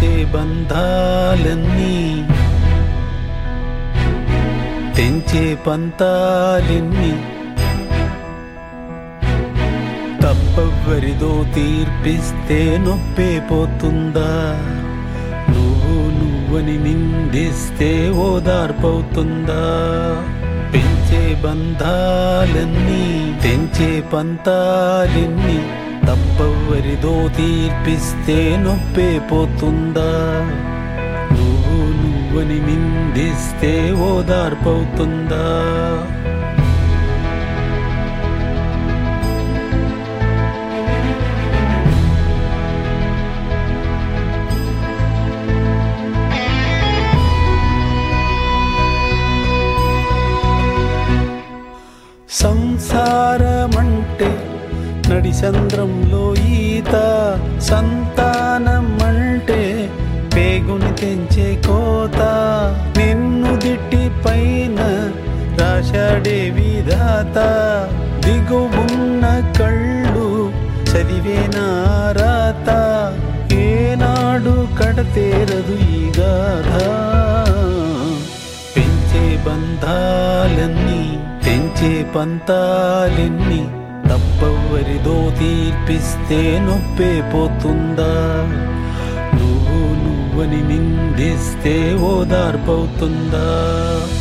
పెంచే బంధాలన్నీ తెంచే పంతాలెన్ని తప్పవరిదో తీర్పిస్తే నొప్పే పోతుందా నువ్వు నువ్వని నిందిస్తే ఓదార్పవుతుందా పెంచే బంధాలన్నీ తెంచే పంతాలెన్ని తప్పవరిదో తీర్పిస్తే నొప్పే పోతుందా నువ్వు నువ్వని నిందిస్తే ఓదార్పవుతుందా సంసారమంటే నడి చంద్రంలో ఈత సంతానం అంటే పేగుని తెంచే కోత నిన్ను దిట్టి పైన రాశాడే విధాత దిగువున్న కళ్ళు చదివే నారాత ఏనాడు కడతేరదు ఈ గాథ పెంచే బంధాలన్నీ తెంచే పంతాలెన్ని తప్పవరిదో తీర్పిస్తే నొప్పే పోతుందా నువ్వు నువ్వని నిందిస్తే ఓదార్పవుతుందా